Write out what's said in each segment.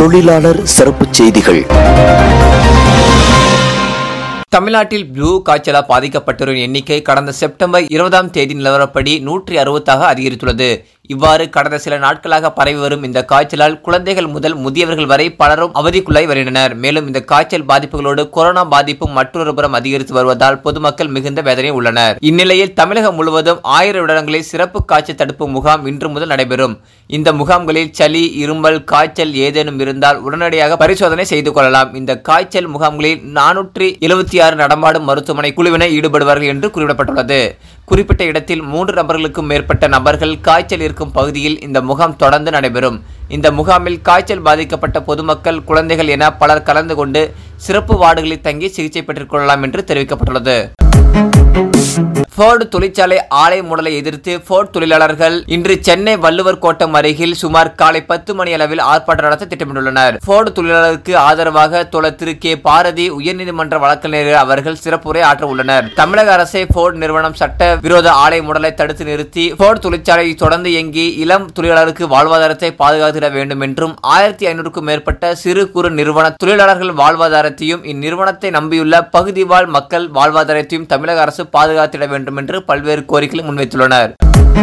தொழிலாளர் சிறப்புச் செய்திகள் தமிழ்நாட்டில் ப்ளூ காய்ச்சலால் பாதிக்கப்பட்டோரின் எண்ணிக்கை கடந்த செப்டம்பர் இருபதாம் தேதி நிலவரப்படி நூற்றி அறுபத்தாக அதிகரித்துள்ளது இவ்வாறு கடந்த சில நாட்களாக பரவி வரும் இந்த காய்ச்சலால் குழந்தைகள் முதல் முதியவர்கள் வரை பலரும் அவதிக்குள்ளாய் வருகின்றனர் மேலும் இந்த காய்ச்சல் பாதிப்புகளோடு கொரோனா பாதிப்பும் மற்றொரு புறம் அதிகரித்து வருவதால் பொதுமக்கள் மிகுந்த வேதனை உள்ளனர் இந்நிலையில் தமிழகம் முழுவதும் ஆயிரம் இடங்களில் சிறப்பு காய்ச்சல் தடுப்பு முகாம் இன்று முதல் நடைபெறும் இந்த முகாம்களில் சளி இருமல் காய்ச்சல் ஏதேனும் இருந்தால் உடனடியாக பரிசோதனை செய்து கொள்ளலாம் இந்த காய்ச்சல் முகாம்களில் நானூற்றி எழுபத்தி ஆறு நடமாடும் மருத்துவமனை குழுவினர் ஈடுபடுவார்கள் என்று குறிப்பிடப்பட்டுள்ளது குறிப்பிட்ட இடத்தில் மூன்று நபர்களுக்கும் மேற்பட்ட நபர்கள் காய்ச்சல் இருக்கும் பகுதியில் இந்த முகாம் தொடர்ந்து நடைபெறும் இந்த முகாமில் காய்ச்சல் பாதிக்கப்பட்ட பொதுமக்கள் குழந்தைகள் என பலர் கலந்து கொண்டு சிறப்பு வார்டுகளில் தங்கி சிகிச்சை பெற்றுக் கொள்ளலாம் என்று தெரிவிக்கப்பட்டுள்ளது ஃபோர்டு தொழிற்சாலை ஆலை மூடலை எதிர்த்து ஃபோர்ட் தொழிலாளர்கள் இன்று சென்னை வள்ளுவர் கோட்டம் அருகில் சுமார் காலை பத்து மணி அளவில் ஆர்ப்பாட்டம் நடத்த திட்டமிட்டுள்ளனர் ஃபோர்டு தொழிலாளருக்கு ஆதரவாக தோழர் திரு கே பாரதி உயர்நீதிமன்ற வழக்கறிஞர் அவர்கள் சிறப்புரை ஆற்ற உள்ளனர் தமிழக அரசை ஃபோர்டு நிறுவனம் சட்ட விரோத ஆலை மூடலை தடுத்து நிறுத்தி ஃபோர்டு தொழிற்சாலை தொடர்ந்து இயங்கி இளம் தொழிலாளருக்கு வாழ்வாதாரத்தை பாதுகாத்திட வேண்டும் என்றும் ஆயிரத்தி ஐநூறுக்கும் மேற்பட்ட சிறு குறு நிறுவன தொழிலாளர்கள் வாழ்வாதாரத்தையும் இந்நிறுவனத்தை நம்பியுள்ள பகுதி வாழ் மக்கள் வாழ்வாதாரத்தையும் தமிழக அரசு பாதுகாத்திட வேண்டும் என்று பல்வேறு கோரிக்கைகளை முன்வைத்துள்ளனர்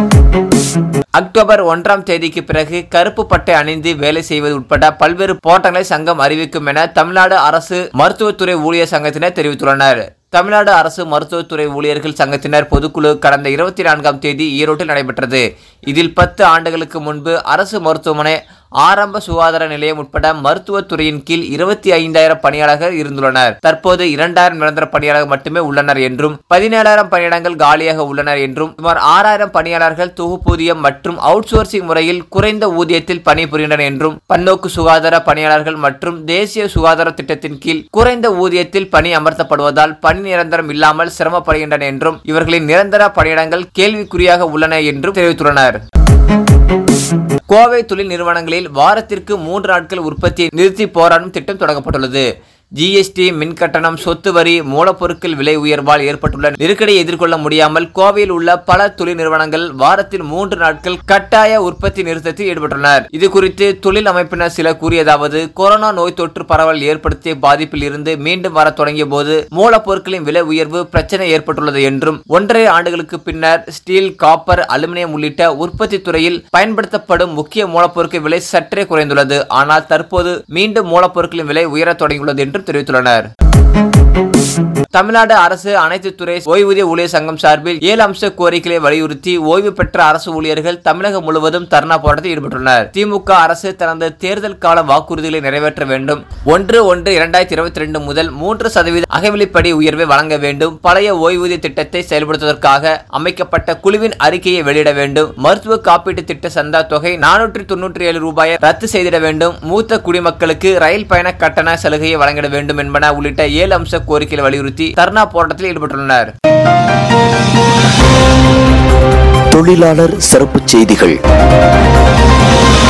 அக்டோபர் ஒன்றாம் தேதிக்கு பிறகு கருப்பு பட்டை அணிந்து வேலை செய்வது உட்பட பல்வேறு போராட்டங்களை சங்கம் அறிவிக்கும் என தமிழ்நாடு அரசு மருத்துவத்துறை ஊழியர் சங்கத்தினர் தெரிவித்துள்ளனர் தமிழ்நாடு அரசு மருத்துவத்துறை ஊழியர்கள் சங்கத்தினர் பொதுக்குழு கடந்த இருபத்தி நான்காம் தேதி ஈரோட்டில் நடைபெற்றது இதில் பத்து ஆண்டுகளுக்கு முன்பு அரசு மருத்துவமனை ஆரம்ப சுகாதார நிலையம் உட்பட மருத்துவத்துறையின் கீழ் இருபத்தி ஐந்தாயிரம் பணியாளர்கள் இருந்துள்ளனர் தற்போது இரண்டாயிரம் நிரந்தர பணியாளர்கள் மட்டுமே உள்ளனர் என்றும் பதினேழாயிரம் பணியிடங்கள் காலியாக உள்ளனர் என்றும் சுமார் ஆறாயிரம் பணியாளர்கள் தொகுப்பூதியம் மற்றும் அவுட் சோர்சிங் முறையில் குறைந்த ஊதியத்தில் பணிபுரிகின்றனர் என்றும் பன்னோக்கு சுகாதார பணியாளர்கள் மற்றும் தேசிய சுகாதார திட்டத்தின் கீழ் குறைந்த ஊதியத்தில் பணி அமர்த்தப்படுவதால் பணி நிரந்தரம் இல்லாமல் சிரமப்படுகின்றனர் என்றும் இவர்களின் நிரந்தர பணியிடங்கள் கேள்விக்குறியாக உள்ளன என்றும் தெரிவித்துள்ளனர் கோவை தொழில் நிறுவனங்களில் வாரத்திற்கு மூன்று நாட்கள் உற்பத்தியை நிறுத்தி போராடும் திட்டம் தொடங்கப்பட்டுள்ளது ஜிஎஸ்டி மின்கட்டணம் சொத்து வரி மூலப்பொருட்கள் விலை உயர்வால் ஏற்பட்டுள்ள நெருக்கடியை எதிர்கொள்ள முடியாமல் கோவையில் உள்ள பல தொழில் நிறுவனங்கள் வாரத்தில் மூன்று நாட்கள் கட்டாய உற்பத்தி நிறுத்தத்தில் ஈடுபட்டுள்ளனர் இது குறித்து தொழில் அமைப்பினர் சிலர் கூறியதாவது கொரோனா நோய் தொற்று பரவல் ஏற்படுத்திய பாதிப்பில் இருந்து மீண்டும் வர தொடங்கிய போது மூலப்பொருட்களின் விலை உயர்வு பிரச்சனை ஏற்பட்டுள்ளது என்றும் ஒன்றரை ஆண்டுகளுக்கு பின்னர் ஸ்டீல் காப்பர் அலுமினியம் உள்ளிட்ட உற்பத்தி துறையில் பயன்படுத்தப்படும் முக்கிய மூலப்பொருட்கள் விலை சற்றே குறைந்துள்ளது ஆனால் தற்போது மீண்டும் மூலப்பொருட்களின் விலை உயரத் தொடங்கியுள்ளது என்று தெரிவித்துள்ளனர் தமிழ்நாடு அரசு அனைத்து துறை ஓய்வூதிய ஊழியர் சங்கம் சார்பில் ஏழு அம்ச கோரிக்கைகளை வலியுறுத்தி ஓய்வு பெற்ற அரசு ஊழியர்கள் தமிழகம் முழுவதும் தர்ணா போராட்டத்தில் ஈடுபட்டுள்ளனர் திமுக அரசு தனது தேர்தல் கால வாக்குறுதிகளை நிறைவேற்ற வேண்டும் ஒன்று ஒன்று இரண்டாயிரத்தி இருபத்தி ரெண்டு முதல் மூன்று சதவீத அகவிலைப்படி உயர்வை வழங்க வேண்டும் பழைய ஓய்வூதிய திட்டத்தை செயல்படுத்துவதற்காக அமைக்கப்பட்ட குழுவின் அறிக்கையை வெளியிட வேண்டும் மருத்துவ காப்பீட்டு திட்ட சந்தா தொகை நானூற்றி தொன்னூற்றி ஏழு ரூபாயை ரத்து செய்திட வேண்டும் மூத்த குடிமக்களுக்கு ரயில் பயண கட்டண சலுகையை வழங்கிட வேண்டும் என்பன உள்ளிட்ட ஏழு அம்ச கோரிக்கைகளை வலியுறுத்தி தர்ணா போராட்டத்தில் ஈடுபட்டுள்ளனர் தொழிலாளர் சிறப்புச் செய்திகள்